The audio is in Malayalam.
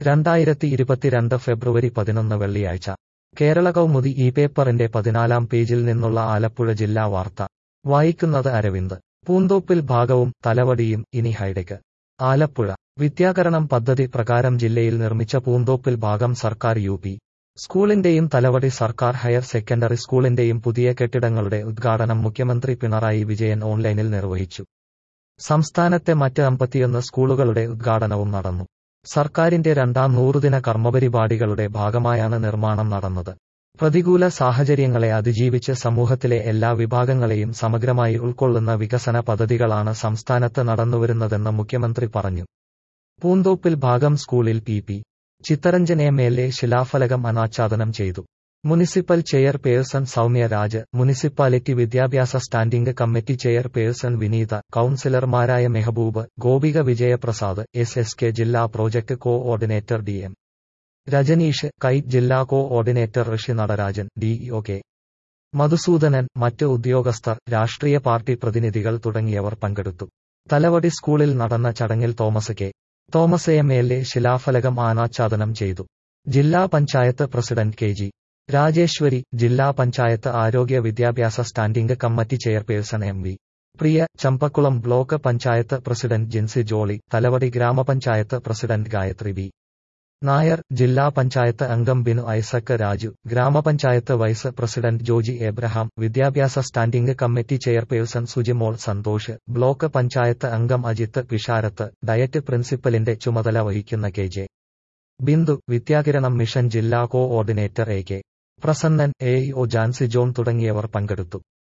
രണ്ടായിരത്തി ഇരുപത്തിരണ്ട് ഫെബ്രുവരി പതിനൊന്ന് വെള്ളിയാഴ്ച കേരള കൗമുദി ഈ പേപ്പറിന്റെ പതിനാലാം പേജിൽ നിന്നുള്ള ആലപ്പുഴ ജില്ലാ വാർത്ത വായിക്കുന്നത് അരവിന്ദ് പൂന്തോപ്പിൽ ഭാഗവും തലവടിയും ഇനി ഹൈടെക് ആലപ്പുഴ വിദ്യാകരണം പദ്ധതി പ്രകാരം ജില്ലയിൽ നിർമ്മിച്ച പൂന്തോപ്പിൽ ഭാഗം സർക്കാർ യു പി സ്കൂളിന്റെയും തലവടി സർക്കാർ ഹയർ സെക്കൻഡറി സ്കൂളിന്റെയും പുതിയ കെട്ടിടങ്ങളുടെ ഉദ്ഘാടനം മുഖ്യമന്ത്രി പിണറായി വിജയൻ ഓൺലൈനിൽ നിർവഹിച്ചു സംസ്ഥാനത്തെ മറ്റ് അമ്പത്തിയൊന്ന് സ്കൂളുകളുടെ ഉദ്ഘാടനവും നടന്നു സർക്കാരിന്റെ രണ്ടാം നൂറുദിന കർമ്മപരിപാടികളുടെ ഭാഗമായാണ് നിർമ്മാണം നടന്നത് പ്രതികൂല സാഹചര്യങ്ങളെ അതിജീവിച്ച് സമൂഹത്തിലെ എല്ലാ വിഭാഗങ്ങളെയും സമഗ്രമായി ഉൾക്കൊള്ളുന്ന വികസന പദ്ധതികളാണ് സംസ്ഥാനത്ത് നടന്നുവരുന്നതെന്ന് മുഖ്യമന്ത്രി പറഞ്ഞു പൂന്തോപ്പിൽ ഭാഗം സ്കൂളിൽ P P Chittaranjan M L A ശിലാഫലകം അനാച്ഛാദനം ചെയ്തു municipal chairperson Soumya Raj municipality വിദ്യാഭ്യാസ സ്റ്റാൻഡിംഗ് കമ്മിറ്റി ചെയർപേഴ്സൺ വിനീത കൌൺസിലർമാരായ Mehboob Gopika Vijayaprasad S S K ജില്ലാ project coordinator D M Rajneesh KITE ജില്ലാ coordinator Rishi Natarajan DEO K Madhusoodanan മറ്റ് ഉദ്യോഗസ്ഥർ രാഷ്ട്രീയ പാർട്ടി പ്രതിനിധികൾ തുടങ്ങിയവർ പങ്കെടുത്തു തലവടി സ്കൂളിൽ നടന്ന ചടങ്ങിൽ Thomas K Thomas M L A ശിലാഫലകം അനാച്ഛാദനം ചെയ്തു ജില്ലാ panchayat president K G Rajeshwari ജില്ലാ പഞ്ചായത്ത് ആരോഗ്യ വിദ്യാഭ്യാസ standing committee chairperson M V Priya Champakulam block panchayat president Jincy Jolly Thalavady ഗ്രാമപഞ്ചായത്ത് പ്രസിഡന്റ് ഗായത്രി ബി നായർ ജില്ലാ പഞ്ചായത്ത് അംഗം ബിനു ഐസക് രാജു ഗ്രാമപഞ്ചായത്ത് വൈസ് പ്രസിഡന്റ് ജോജി എബ്രഹാം വിദ്യാഭ്യാസ standing committee chairperson Sujimol Santhosh block panchayat അംഗം അജിത്ത് പിഷാരത്ത് ഡയറ്റ് പ്രിൻസിപ്പലിന്റെ ചുമതല വഹിക്കുന്ന K J Bindu Vidyakiranam mission ജില്ലാ coordinator A K Prasannan A O Jancy John തുടങ്ങിയവർ പങ്കെടുത്തു